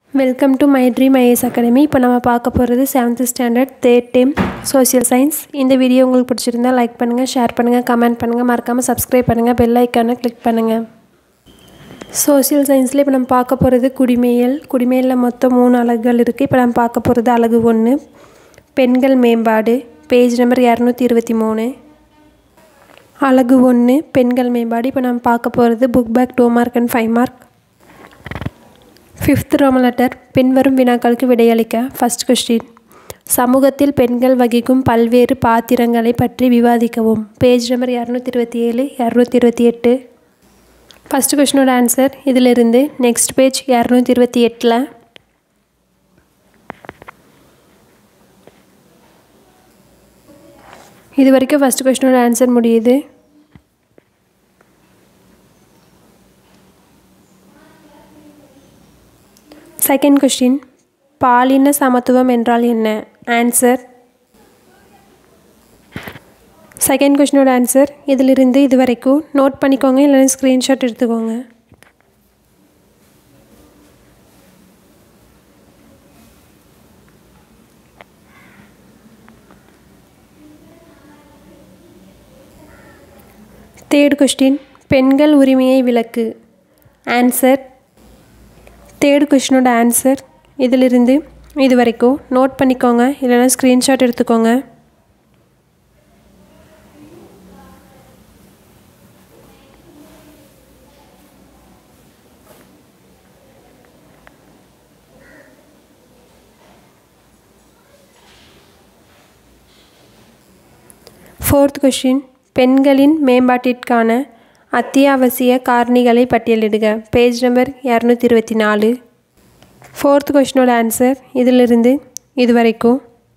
welcome to my dream IAS academy இப்போ நம்ம பார்க்க போகிறது seventh standard third term social science இந்த வீடியோ உங்களுக்கு பிடிச்சிருந்தா லைக் பண்ணுங்கள் ஷேர் பண்ணுங்கள் கமெண்ட் பண்ணுங்கள் மறக்காமல் சப்ஸ்கிரைப் பண்ணுங்கள் பெல் ஐக்கானை கிளிக் பண்ணுங்கள் சோஷியல் சயின்ஸில் இப்போ நம்ம பார்க்க போகிறது குடிமையல் குடிமையலில் மொத்தம் மூணு அலகுகள் இருக்குது இப்போ நம்ம பார்க்க போகிறது அலகு ஒன்று பெண்கள் மேம்பாடு பேஜ் நம்பர் இரநூத்தி இருபத்தி மூணு அலகு ஒன்று பெண்கள் மேம்பாடு இப்போ நம்ம பார்க்க போகிறது book back two mark and five mark fifth roman letter பின்வரும் வினாக்களுக்கு விடையளிக்க ஃபஸ்ட் கொஸ்டின் சமூகத்தில் பெண்கள் வகிக்கும் பல்வேறு பாத்திரங்களை பற்றி விவாதிக்கவும் பேஜ் நம்பர் இரநூத்தி இருபத்தி ஏழு இரநூத்தி இருபத்தி எட்டு ஃபஸ்ட் கொஸ்டினோட ஆன்சர் இதிலிருந்து நெக்ஸ்ட் பேஜ் இரநூத்தி இருபத்தி எட்டில் இது வரைக்கும் ஃபஸ்ட் கொஸ்டினோட ஆன்சர் முடியுது செகண்ட் கொஸ்டின் பாலின சமத்துவம் என்றால் என்ன ஆன்சர் செகண்ட் கொஸ்டினோட ஆன்சர் இதிலிருந்து இது வரைக்கும் நோட் பண்ணிக்கோங்க இல்லைன்னா ஸ்க்ரீன்ஷாட் எடுத்துக்கோங்க தேர்ட் கொஸ்டின் பெண்கள் உரிமையை விளக்கு ஆன்சர் தேர்ட் கொஷினோட ஆன்சர் இதிலிருந்து இது வரைக்கும் நோட் பண்ணிக்கோங்க இல்லைனா ஸ்க்ரீன்ஷாட் எடுத்துக்கோங்க ஃபோர்த் கொஷின் பெண்களின் மேம்பாட்டிற்கான அத்தியாவசிய காரணிகளை பட்டியலிடுக பேஜ் நம்பர் இரநூத்தி இருபத்தி நாலு ஃபோர்த் கொஷினோட ஆன்சர் இதிலிருந்து இது வரைக்கும்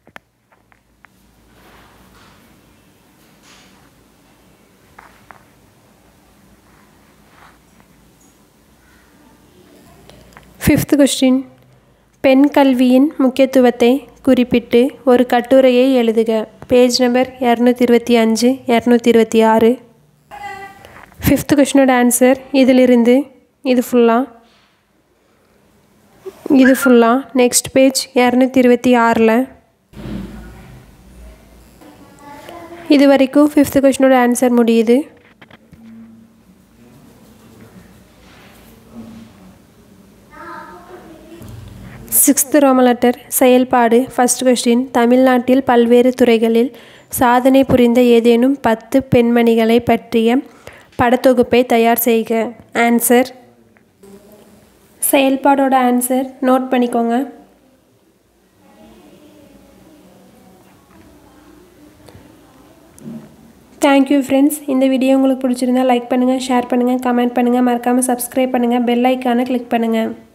ஃபிஃப்த் கொஸ்டின் பெண் கல்வியின் முக்கியத்துவத்தை குறிப்பிட்டு ஒரு கட்டுரையை எழுதுக பேஜ் நம்பர் இரநூத்தி இருபத்தி அஞ்சு இரநூத்தி இருபத்தி ஆறு ஃபிஃப்த் கொஷினோட ஆன்சர் இதிலிருந்து இது ஃபுல்லாக இது ஃபுல்லாக நெக்ஸ்ட் பேஜ் இரநூத்தி இருபத்தி ஆறில் இது வரைக்கும் ஃபிஃப்த் கொஷினோட ஆன்சர் முடியுது சிக்ஸ்த் ரோமலெட்டர் செயல்பாடு ஃபஸ்ட் கொஸ்டின் தமிழ்நாட்டில் பல்வேறு துறைகளில் சாதனை புரிந்த ஏதேனும் பத்து பெண்மணிகளை பற்றிய படத்தொகுப்பை தயார் செய்க ஆன்சர் செயல்பாடோட ஆன்சர் நோட் பண்ணிக்கோங்க தேங்க்யூ ஃப்ரெண்ட்ஸ் இந்த வீடியோ உங்களுக்கு பிடிச்சிருந்தா லைக் பண்ணுங்கள் ஷேர் பண்ணுங்கள் கமெண்ட் பண்ணுங்கள் மறக்காமல் சப்ஸ்கிரைப் பண்ணுங்கள் பெல் ஐக்கானை கிளிக் பண்ணுங்கள்